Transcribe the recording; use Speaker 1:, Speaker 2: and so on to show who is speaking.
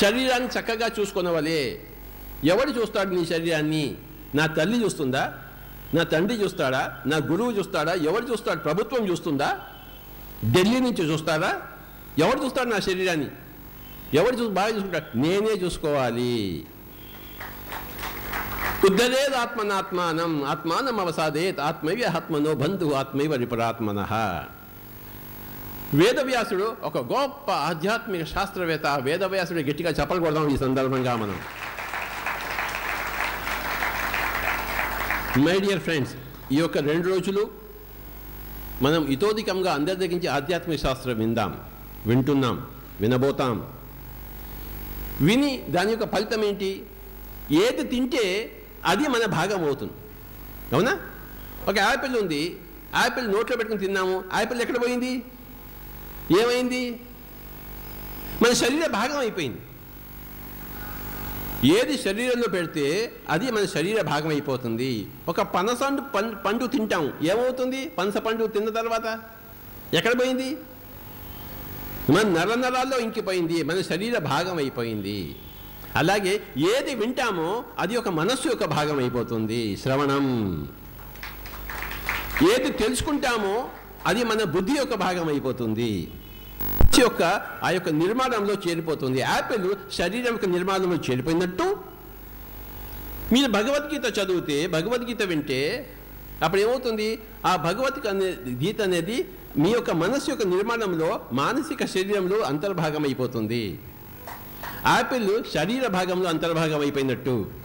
Speaker 1: శరీరాన్ని చక్కగా చూసుకునవలే ఎవడు చూస్తాడు నీ శరీరాన్ని నా తల్లి చూస్తుందా నా తండ్రి చూస్తాడా నా గురువు చూస్తాడా ఎవరు చూస్తాడు ప్రభుత్వం చూస్తుందా ఢిల్లీ నుంచి చూస్తారా ఎవరు చూస్తాడు నా శరీరాన్ని ఎవరు చూసి బాగా చూసుకుంటాడు నేనే చూసుకోవాలి ఉద్ధరేది ఆత్మనాత్మానం ఆత్మానం అవసాదేత్ ఆత్మైవ ఆత్మనో బంధు ఆత్మైవ విపరాత్మన వేదవ్యాసుడు ఒక గొప్ప ఆధ్యాత్మిక శాస్త్రవేత్త ఆ వేదవ్యాసుడు గట్టిగా చెప్పలు కొడదాం ఈ సందర్భంగా మనం మై డియర్ ఫ్రెండ్స్ ఈ యొక్క రెండు రోజులు మనం ఇతోధికంగా అందరి దగ్గర నుంచి ఆధ్యాత్మిక శాస్త్రం విందాం వింటున్నాం వినబోతాం విని దాని యొక్క ఫలితం ఏంటి ఏది తింటే అది మన భాగం అవుతుంది అవునా ఒక యాపిల్ ఉంది యాపిల్ నోట్లో పెట్టుకుని తిన్నాము యాపిల్ ఎక్కడ పోయింది ఏమైంది మన శరీర భాగం అయిపోయింది ఏది శరీరంలో పెడితే అది మన శరీర భాగం అయిపోతుంది ఒక పనసండు పం- పండు తింటాం ఏమవుతుంది పనస పండు తిన్న తర్వాత ఎక్కడ పోయింది మన నర నరాల్లో ఇంకిపోయింది మన శరీర భాగం అయిపోయింది అలాగే ఏది వింటామో అది ఒక మనస్సు యొక్క భాగం అయిపోతుంది శ్రవణం ఏది తెలుసుకుంటామో అది మన బుద్ధి యొక్క భాగం అయిపోతుంది మనిషి యొక్క ఆ యొక్క నిర్మాణంలో చేరిపోతుంది యాపిల్ శరీరం యొక్క నిర్మాణంలో చేరిపోయినట్టు మీరు భగవద్గీత చదివితే భగవద్గీత వింటే అప్పుడు ఏమవుతుంది ఆ భగవద్గీత అనే గీత అనేది మీ యొక్క మనస్సు యొక్క నిర్మాణంలో మానసిక శరీరంలో అంతర్భాగం అయిపోతుంది యాపిల్ శరీర భాగంలో అంతర్భాగం అయిపోయినట్టు